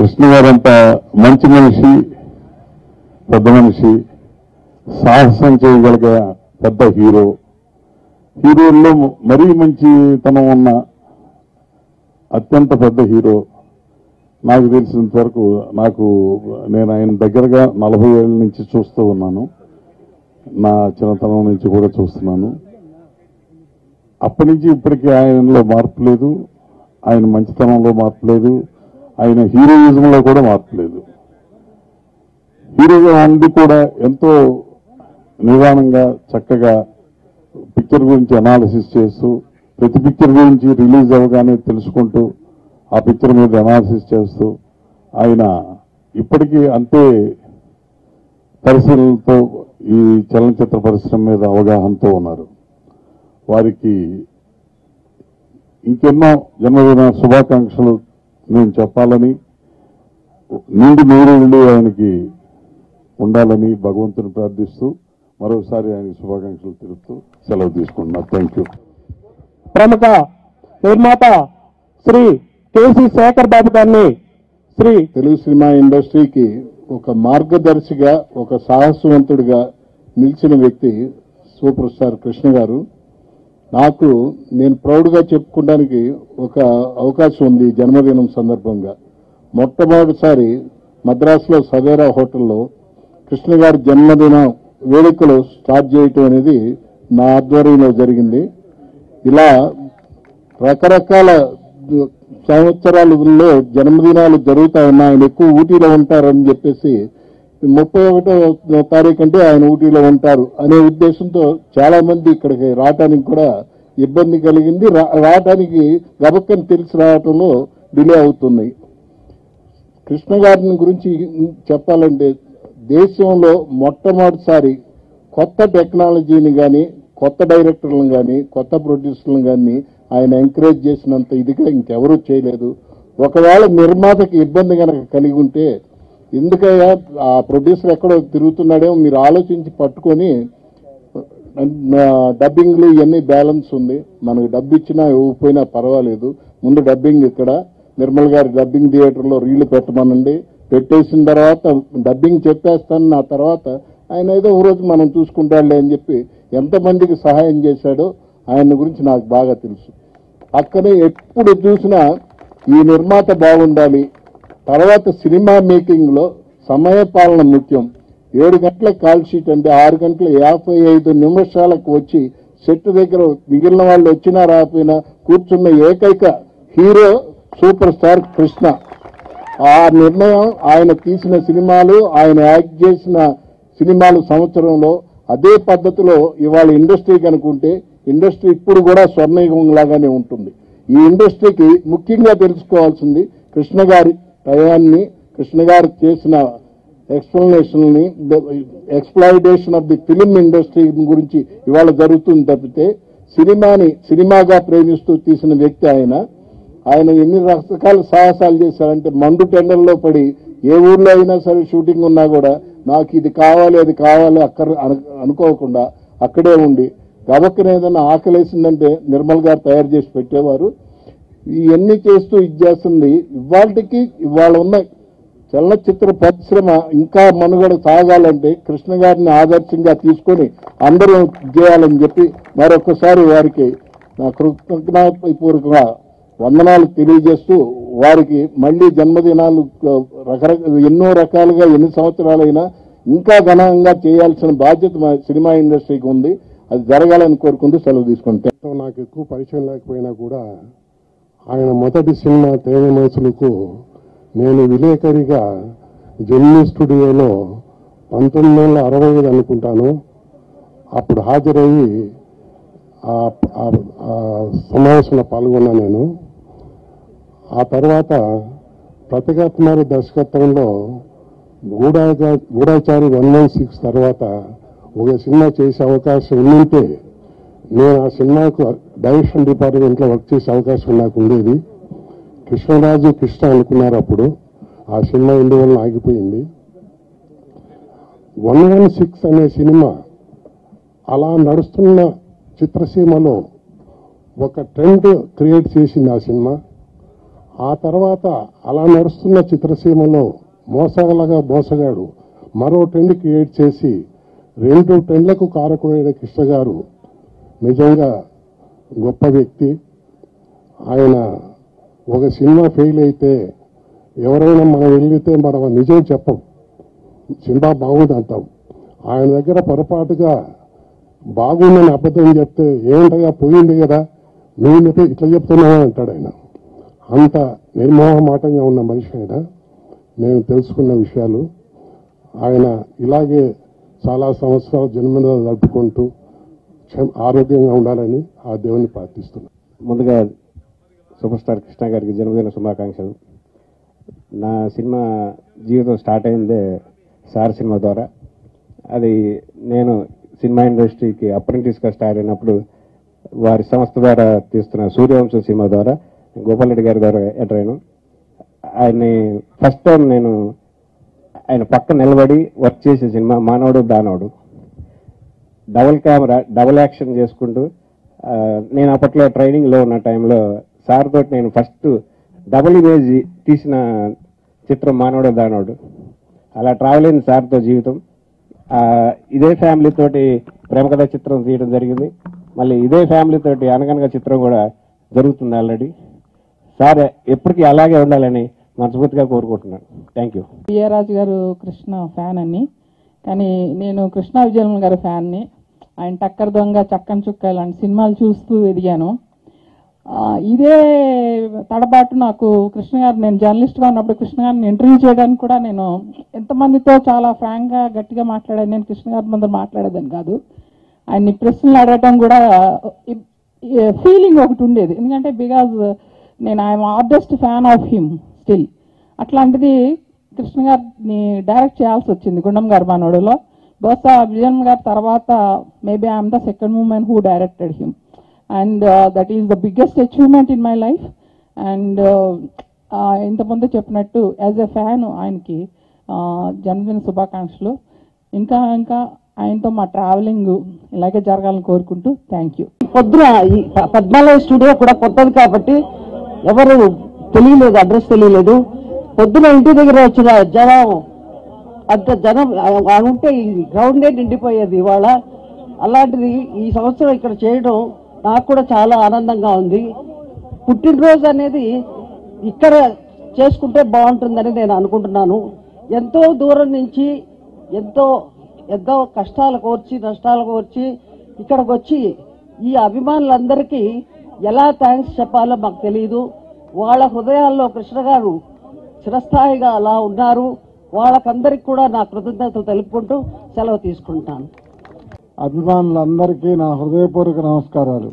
కృష్ణ గారంత మంచి మనిషి పెద్ద మనిషి సాహసం చేయగలిగే పెద్ద హీరో హీరోల్లో మరీ మంచితనం ఉన్న అత్యంత పెద్ద హీరో నాకు తెలిసినంత వరకు నాకు నేను ఆయన దగ్గరగా నలభై ఏళ్ళ నుంచి చూస్తూ ఉన్నాను నా చిన్నతనం నుంచి కూడా చూస్తున్నాను అప్పటి నుంచి ఇప్పటికీ ఆయనలో మార్పు లేదు ఆయన మంచితనంలో మార్పు లేదు ఆయన హీరోయిజంలో కూడా మార్పు లేదు హీరోగా ఉండి కూడా ఎంతో నిదానంగా చక్కగా పిక్చర్ గురించి అనాలిసిస్ చేస్తూ ప్రతి పిక్చర్ గురించి రిలీజ్ అవ్వగానే తెలుసుకుంటూ ఆ పిక్చర్ మీద అనాలిసిస్ చేస్తూ ఆయన ఇప్పటికీ అంతే పరిశీలనతో ఈ చలనచిత్ర పరిశ్రమ మీద అవగాహనతో ఉన్నారు వారికి ఇంకెన్నో జన్మదిన శుభాకాంక్షలు నేను చెప్పాలని నిండి నూరేళ్ళు ఆయనకి ఉండాలని భగవంతుని ప్రార్థిస్తూ మరోసారి ఆయన శుభాకాంక్షలు తెలుపుతూ సెలవు తీసుకుంటున్నా థ్యాంక్ యూ ప్రముఖ నిర్మాత శ్రీ కేసీ శేఖర్ బాబు గారిని శ్రీ తెలుగు సినిమా ఇండస్ట్రీకి ఒక మార్గదర్శిగా ఒక సాహసవంతుడిగా నిలిచిన వ్యక్తి సూపర్ స్టార్ కృష్ణ గారు నాకు నేను ప్రౌడ్గా చెప్పుకోవడానికి ఒక అవకాశం ఉంది ఈ జన్మదినం సందర్భంగా మొట్టమొదటిసారి మద్రాసులో సవేరా హోటల్లో కృష్ణ గారి జన్మదిన వేడుకలు స్టార్ట్ చేయటం అనేది నా ఆధ్వర్యంలో జరిగింది ఇలా రకరకాల సంవత్సరాలలో జన్మదినాలు జరుగుతా ఉన్నాయి ఆయన ఎక్కువ ఊటీలో ఉంటారని చెప్పేసి ముప్పై ఒకటో తారీఖు అంటే ఆయన ఊటీలో ఉంటారు అనే ఉద్దేశంతో చాలా మంది ఇక్కడికి రావడానికి కూడా ఇబ్బంది కలిగింది రా- రావడానికి గబక్కని తెలిసి రావటంలో డిలే అవుతున్నాయి కృష్ణ గారిని గురించి చెప్పాలంటే దేశంలో మొట్టమొదటిసారి కొత్త టెక్నాలజీని కానీ కొత్త డైరెక్టర్లను కానీ కొత్త ప్రొడ్యూసర్లను కానీ ఆయన ఎంకరేజ్ చేసినంత ఇదిగా ఇంకెవరూ చేయలేదు ఒకవేళ నిర్మాతకి ఇబ్బంది కనుక కలిగి ఉంటే ఎందుకయ్యా ఆ ప్రొడ్యూసర్ ఎక్కడో తిరుగుతున్నాడేమో మీరు ఆలోచించి పట్టుకొని డబ్బింగ్లు ఇవన్నీ బ్యాలెన్స్ ఉంది మనకు డబ్బు ఇచ్చినా ఇవ్వకపోయినా పర్వాలేదు ముందు డబ్బింగ్ ఇక్కడ నిర్మల్ గారి డబ్బింగ్ థియేటర్లో రీళ్లు పెట్టమనండి పెట్టేసిన తర్వాత డబ్బింగ్ చెప్పేస్తాను నా తర్వాత ఆయన ఏదో ఒక రోజు మనం చూసుకుంటాడులే అని చెప్పి ఎంతమందికి సహాయం చేశాడో ఆయన గురించి నాకు బాగా తెలుసు పక్కనే ఎప్పుడు చూసినా ఈ నిర్మాత బాగుండాలి తర్వాత సినిమా మేకింగ్ లో సమయ పాలన ముఖ్యం ఏడు గంటల కాల్ షీట్ అంటే ఆరు గంటల యాభై ఐదు నిమిషాలకు వచ్చి సెట్ దగ్గర మిగిలిన వాళ్ళు వచ్చినా రాకపోయినా కూర్చున్న ఏకైక హీరో సూపర్ స్టార్ కృష్ణ ఆ నిర్ణయం ఆయన తీసిన సినిమాలు ఆయన యాక్ట్ చేసిన సినిమాలు సంవత్సరంలో అదే పద్ధతిలో ఇవాళ ఇండస్ట్రీ కనుకుంటే ఇండస్ట్రీ ఇప్పుడు కూడా స్వర్ణయుగం లాగానే ఉంటుంది ఈ ఇండస్ట్రీకి ముఖ్యంగా తెలుసుకోవాల్సింది కృష్ణ గారి టయాన్ని కృష్ణ గారు చేసిన ఎక్స్ప్లెనేషన్ని exploitation of the film industry గురించి ఇవాళ జరుగుతుంది తప్పితే సినిమాని సినిమాగా ప్రేమిస్తూ తీసిన వ్యక్తి ఆయన ఆయన ఎన్ని రకాల సాహసాలు చేశారంటే మండు టెండర్లో పడి ఏ ఊర్లో అయినా సరే షూటింగ్ ఉన్నా కూడా నాకు ఇది కావాలి అది కావాలి అక్కడ అను- అనుకోకుండా అక్కడే ఉండి గబక్కన ఏదైనా ఆకలేసిందంటే నిర్మల్ గారు తయారు చేసి పెట్టేవారు ఇవన్నీ చేస్తూ ఇది చేస్తుంది ఇవాళకి ఇవాళ ఉన్న చలనచిత్ర పరిశ్రమ ఇంకా మనుగడ సాగాలంటే కృష్ణ గారిని ఆదర్శంగా తీసుకొని అందరూ చేయాలని చెప్పి మరొకసారి వారికి నా కృతజ్ఞతాపూర్వకంగా వందనాలు తెలియజేస్తూ వారికి మళ్ళీ జన్మదినాలు ఆ, రకరకాల ఎన్నో రకాలుగా ఎన్ని సంవత్సరాలైనా ఇంకా ఘనంగా చేయాల్సిన బాధ్యత మా సినిమా ఇండస్ట్రీకి ఉంది అది జరగాలని కోరుకుంటూ సెలవు తీసుకుంటాం తో నాకు ఎక్కువ పరిచయం లేకపోయినా కూడా ఆయన మొదటి సినిమా తేనె మనసులకు నేను విలేకరిగా జెమ్నీ స్టూడియోలో పంతొమ్మిది వందల అరవై ఐదు అనుకుంటాను అప్పుడు హాజరయ్యి ఆ- ఆ- ఆ సమావేశంలో పాల్గొన్నా నేను ఆ తర్వాత ప్రతిఘాత్మారి దర్శకత్వంలో గూడాచా గూడాచారి వన్ వన్ సిక్స్ తర్వాత ఒక సినిమా చేసే అవకాశం ఉంటే నేను ఆ సినిమాకు డైరెక్షన్ డిపార్ట్మెంట్లో వర్క్ చేసే అవకాశం నాకు ఉండేది కృష్ణరాజు కృష్ణ అనుకున్నారు అప్పుడు ఆ సినిమా ఇందువల్ల ఆగిపోయింది వన్ వన్ సిక్స్ అనే సినిమా అలా నడుస్తున్న చిత్రసీమలో ఒక ట్రెండ్ క్రియేట్ చేసింది ఆ సినిమా ఆ తర్వాత అలా నడుస్తున్న చిత్రసీమలో మోసగలగా మోసగాడు మరో ట్రెండ్ క్రియేట్ చేసి రెండు ట్రెండ్లకు కారకుడైన కృష్ణ గారు నిజంగా గొప్ప వ్యక్తి ఆయన ఒక సినిమా ఫెయిల్ అయితే ఎవరైనా మనం వెళ్తే మనం నిజం చెప్పం సినిమా బాగుంది అంటాం ఆయన దగ్గర పొరపాటుగా బాగుందని అబద్ధం చెప్తే ఏంటయ్యా పోయింది కదా నువ్వు చెప్పి ఇట్లా చెప్తున్నావా అంటాడు ఆయన అంత నిర్మోహమాటంగా ఉన్న మనిషి ఆయన నేను తెలుసుకున్న విషయాలు ఆయన ఇలాగే చాలా సంవత్సరాలు జన్మదినం జరుపుకుంటూ క్షేమ- ఆరోగ్యంగా ఉండాలని ఆ దేవుని ప్రార్థిస్తున్నాను ముందుగా సూపర్ స్టార్ కృష్ణ గారికి జన్మదిన శుభాకాంక్షలు నా సినిమా జీవితం స్టార్ట్ అయిందే సార్ సినిమా ద్వారా అది నేను సినిమా ఇండస్ట్రీకి అప్రెంటిస్గా స్టార్ట్ అయినప్పుడు వారి సంస్థ ద్వారా తీస్తున్న సూర్యవంశం సినిమా ద్వారా గోపాల్ రెడ్డి గారి ద్వారా ఎంటర్ అయ్యాను ఆయన్ని ఫస్ట్ టైం నేను ఆయన పక్క నిలబడి వర్క్ చేసే సినిమా మానవుడు దానవుడు డబుల్ కెమెరా డబుల్ యాక్షన్ చేసుకుంటూ ఆ, నేను అప్పట్లో ట్రైనింగ్లో ఉన్న టైంలో సార్ తోటి నేను ఫస్ట్ డబుల్ ఇమేజ్ తీసిన చిత్రం మానవుడు దానవుడు అలా ట్రావెల్ అయింది సార్తో జీవితం ఆ, ఇదే ఫ్యామిలీ తోటి ప్రేమ కథ చిత్రం తీయడం జరిగింది మళ్ళీ ఇదే ఫ్యామిలీ తోటి అనగనగా చిత్రం కూడా జరుగుతుంది ఆల్రెడీ సార్ ఎప్పటికీ అలాగే ఉండాలని మనస్ఫూర్తిగా కోరుకుంటున్నాను థ్యాంక్ యూ విజయరాజు గారు కృష్ణ ఫ్యాన్ అని కానీ నేను కృష్ణ విజయరామన్ గారి ఫ్యాన్ని ఆయన టక్కర్ దొంగ చక్కని చుక్క ఇలాంటి సినిమాలు చూస్తూ ఎదిగాను ఆ, ఇదే తడబాటు నాకు కృష్ణ గారు నేను జర్నలిస్ట్గా ఉన్నప్పుడు కృష్ణ గారిని ఇంటర్వ్యూ చేయడానికి కూడా నేను ఎంతమందితో చాలా ఫ్రాంక్గా గట్టిగా మాట్లాడాను నేను కృష్ణ గారి ముందర మాట్లాడేదాన్ని కాదు ఆయన్ని ప్రశ్నలు అడగటం కూడా ఫీలింగ్ ఒకటి ఉండేది ఎందుకంటే బికాజ్ నేను I'm ardent fan of him still అట్లాంటిది కృష్ణ గారిని డైరెక్ట్ చేయాల్సి వచ్చింది గుండం గారి మనోడులో బహుశా విజయన్ గారి తర్వాత maybe I'm the second moment who directed him and that is the biggest achievement in my life and ఇంతకుముందు చెప్పినట్టు యాజ్ ఎ ఫ్యాన్ ఆయనకి uh, జన్మదిన శుభాకాంక్షలు ఇంకా ఇంకా ఆయనతో మా ట్రావెలింగ్ ఇలాగే జరగాలని కోరుకుంటూ థ్యాంక్ యూ పొద్దున ఈ ప- పద్మాలయ స్టూడియో కూడా కొత్తది కాబట్టి ఎవరు తెలియలేదు అడ్రస్ తెలియలేదు పొద్దున ఇంటి దగ్గర వచ్చిన జనం అంత జనం ఆ- ఉంటే ఈ గ్రౌండే నిండిపోయేది ఇవాళ అలాంటిది ఈ సంవత్సరం ఇక్కడ చేయడం నాకు కూడా చాలా ఆనందంగా ఉంది పుట్టినరోజు అనేది ఇక్కడ చేసుకుంటే బాగుంటుందని నేను అనుకుంటున్నాను ఎంతో దూరం నుంచి ఎంతో ఎంతో కష్టాలు కోర్చి నష్టాలు కోర్చి ఇక్కడికి వచ్చి ఈ అభిమానులందరికీ ఎలా థ్యాంక్స్ చెప్పాలో మాకు తెలియదు వాళ్ళ హృదయాల్లో కృష్ణ గారు చిరస్థాయిగా అలా ఉన్నారు వాళ్ళకందరికి కూడా నా కృతజ్ఞతలు తెలుపుకుంటూ సెలవు తీసుకుంటాను అభిమానులందరికీ నా హృదయపూర్వక నమస్కారాలు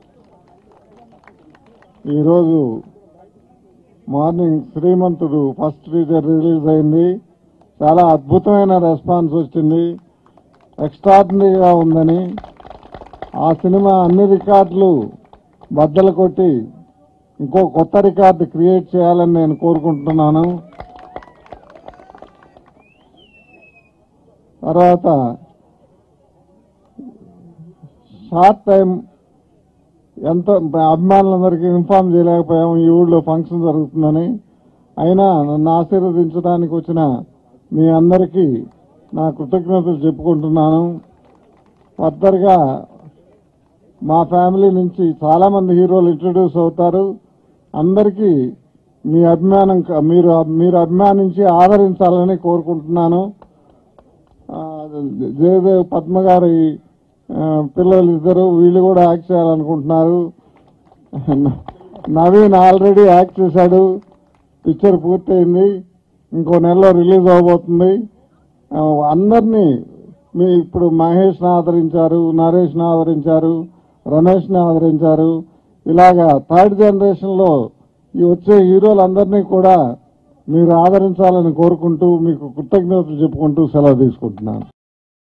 ఈరోజు morning Srimanthudu first teaser release అయింది చాలా అద్భుతమైన రెస్పాన్స్ వచ్చింది ఎక్స్ట్రాడినరీగా ఉందని ఆ సినిమా అన్ని రికార్డులు బద్దలు కొట్టి ఇంకో కొత్త రికార్డు క్రియేట్ చేయాలని నేను కోరుకుంటున్నాను తర్వాత షార్ట్ టైం ఎంత అభిమానులందరికీ ఇన్ఫార్మ్ చేయలేకపోయాము ఈ ఊళ్ళో ఫంక్షన్ జరుగుతుందని అయినా నన్ను ఆశీర్వదించడానికి వచ్చిన మీ అందరికీ నా కృతజ్ఞతలు చెప్పుకుంటున్నాను ఫర్దర్గా మా ఫ్యామిలీ నుంచి చాలా మంది హీరోలు ఇంట్రడ్యూస్ అవుతారు అందరికీ మీ అభిమానం క- మీరు మీరు అభిమానించి ఆదరించాలని కోరుకుంటున్నాను ఆ, జయదేవ్ పద్మ గారి ఆ, పిల్లలు ఇద్దరు వీళ్ళు కూడా యాక్ట్ చేయాలనుకుంటున్నారు నవీన్ ఆల్రెడీ యాక్ట్ చేశాడు పిక్చర్ పూర్తయింది ఇంకో నెలలో రిలీజ్ అవబోతుంది ఆ, అందరినీ మీ ఇప్పుడు మహేష్ని ఆదరించారు నరేష్ని ఆదరించారు రమేష్ని ఆదరించారు ఇలాగా థర్డ్ జనరేషన్లో ఈ వచ్చే హీరోలందరినీ కూడా మీరు ఆదరించాలని కోరుకుంటూ మీకు కృతజ్ఞతలు చెప్పుకుంటూ సెలవు తీసుకుంటున్నాను